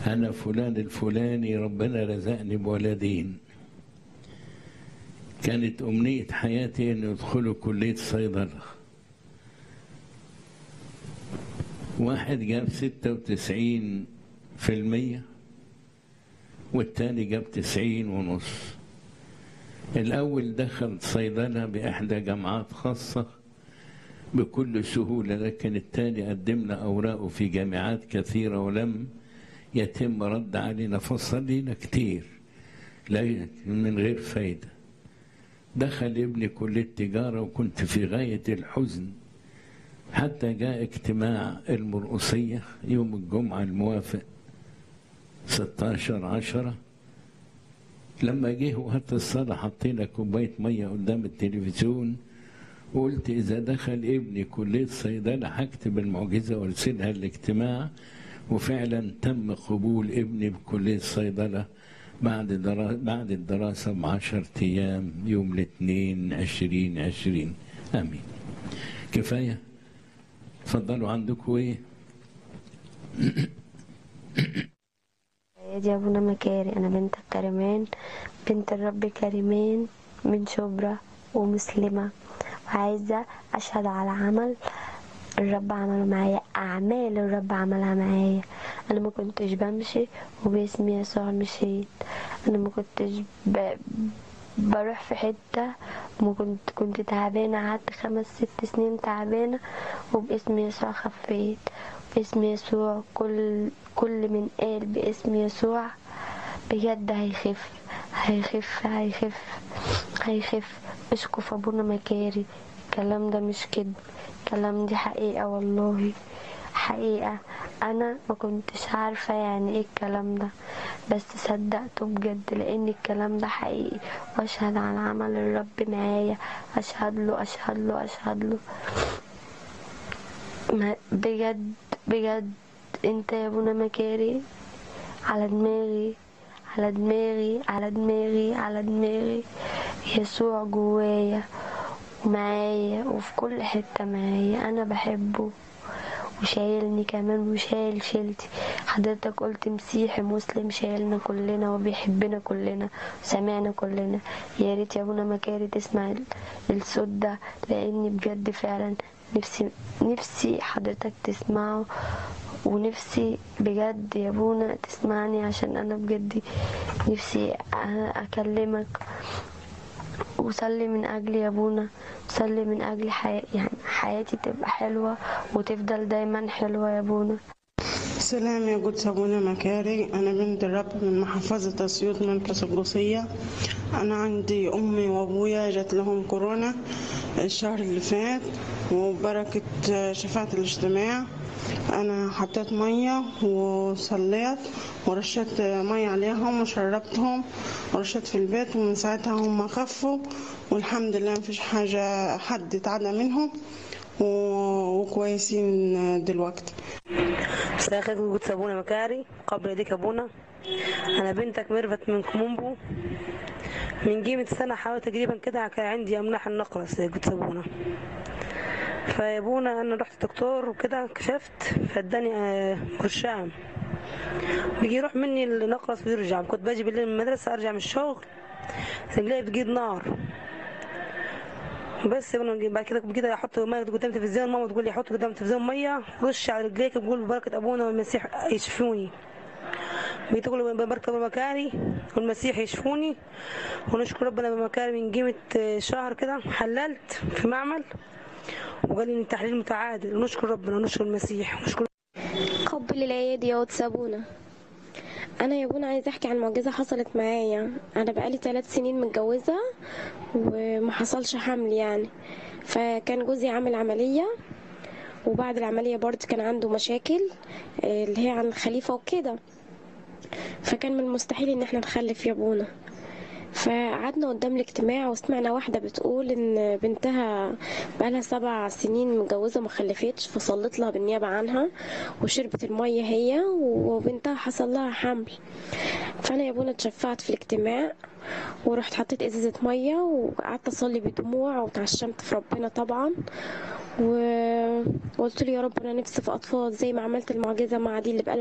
أنا فلان الفلاني ربنا رزقني بولدين كانت أمنية حياتي أن يدخلوا كلية صيدلة واحد جاب ستة وتسعين في المية والتاني جاب تسعين ونص الأول دخل صيدلة بإحدى جامعات خاصة بكل سهولة لكن التاني قدمنا أوراقه في جامعات كثيرة ولم يتم رد علينا فصلينا كتير لا من غير فايدة دخل ابني كلية تجارة وكنت في غاية الحزن حتى جاء اجتماع المرؤوسية يوم الجمعة الموافق 16 عشرة لما جه وقت الصلاة حطينا كوباية مية قدام التلفزيون وقلت إذا دخل ابني كلية صيدلة هكتب المعجزة وارسلها الاجتماع وفعلا تم قبول ابني بكلية صيدلة بعد درا... بعد الدراسة بعشر أيام يوم الاثنين عشرين عشرين آمين كفاية تفضلوا عندكم إيه يا ابونا مكاري انا بنت كريمان بنت الرب كريمان من شبرا ومسلمة وعايزة اشهد على عمل الرب عمله معايا اعمال الرب عملها معايا انا ما كنتش بمشي وباسم يسوع مشيت انا ما كنتش ب... بروح في حتة وما كنت كنت تعبانة قعدت خمس ست سنين تعبانة وباسم يسوع خفيت باسم يسوع كل كل من قال باسم يسوع بجد هيخف هيخف هيخف هيخف اشكف ابونا مكاري الكلام ده مش كده الكلام دي حقيقة والله حقيقة أنا ما كنتش عارفة يعني إيه الكلام ده بس صدقته بجد لأن الكلام ده حقيقي وأشهد على عمل الرب معايا أشهد له أشهد له أشهد له ما بجد بجد أنت يا أبونا مكاري على دماغي على دماغي على دماغي على دماغي يسوع جوايا ومعايا وفي كل حتة معايا أنا بحبه وشايلني كمان وشايل شيلتي حضرتك قلت مسيحي مسلم شايلنا كلنا وبيحبنا كلنا وسمعنا كلنا يا ريت يا ابونا مكاري تسمع ال- الصوت ده لاني بجد فعلا نفسي نفسي حضرتك تسمعه ونفسي بجد يا ابونا تسمعني عشان انا بجد نفسي أ- اكلمك وصلي من اجلي يا ابونا صلي من اجل حي... يعني حياتي تبقى حلوه وتفضل دايما حلوه يا ابونا سلام يا قدس أبونا مكاري أنا بنت الرب من محافظة أسيوط مركز القصية أنا عندي أمي وأبويا جات لهم كورونا الشهر اللي فات وبركة شفاعة الاجتماع أنا حطيت مية وصليت ورشيت مية عليهم وشربتهم ورشيت في البيت ومن ساعتها هم خفوا والحمد لله مفيش حاجة حد اتعدى منهم و- وكويسين دلوقتي مساء الخير كنت قدس ابونا مكاري قبل يديك ابونا انا بنتك ميرفت من كومومبو من قيمة سنة حوالي تقريبا كده كان عندي املاح النقرس يا قدس ابونا فيا ابونا انا رحت دكتور وكده كشفت فاداني آه، برشام بيجي يروح مني النقرس ويرجع كنت باجي بالليل من المدرسة ارجع من الشغل رجلي بتجيد نار بس انا بعد كده كده احط ميه قدام التلفزيون ماما تقول لي حط قدام التلفزيون ميه رش على رجليك بقول ببركه ابونا والمسيح يشفوني بتقول ببركه بمكاري والمسيح يشفوني ونشكر ربنا بمكاري من قيمه شهر كده حللت في معمل وقال لي التحليل متعادل ونشكر ربنا ونشكر المسيح ونشكر قبل الايادي يا قدس ابونا انا يا ابونا عايزه احكي عن معجزه حصلت معايا انا بقالي ثلاث سنين متجوزه وما حصلش حمل يعني فكان جوزي عامل عمليه وبعد العمليه برضه كان عنده مشاكل آه، اللي هي عن الخليفه وكده فكان من المستحيل ان احنا نخلف يا ابونا فقعدنا قدام الاجتماع وسمعنا واحدة بتقول إن بنتها بقالها سبع سنين متجوزة ما خلفتش فصلت لها بالنيابة عنها وشربت المية هي وبنتها حصل لها حمل فأنا يا ابونا اتشفعت في الاجتماع ورحت حطيت ازازة مية وقعدت اصلي بدموع وتعشمت في ربنا طبعا و- وقلت له يا رب انا نفسي في اطفال زي ما عملت المعجزة مع دي اللي بقالها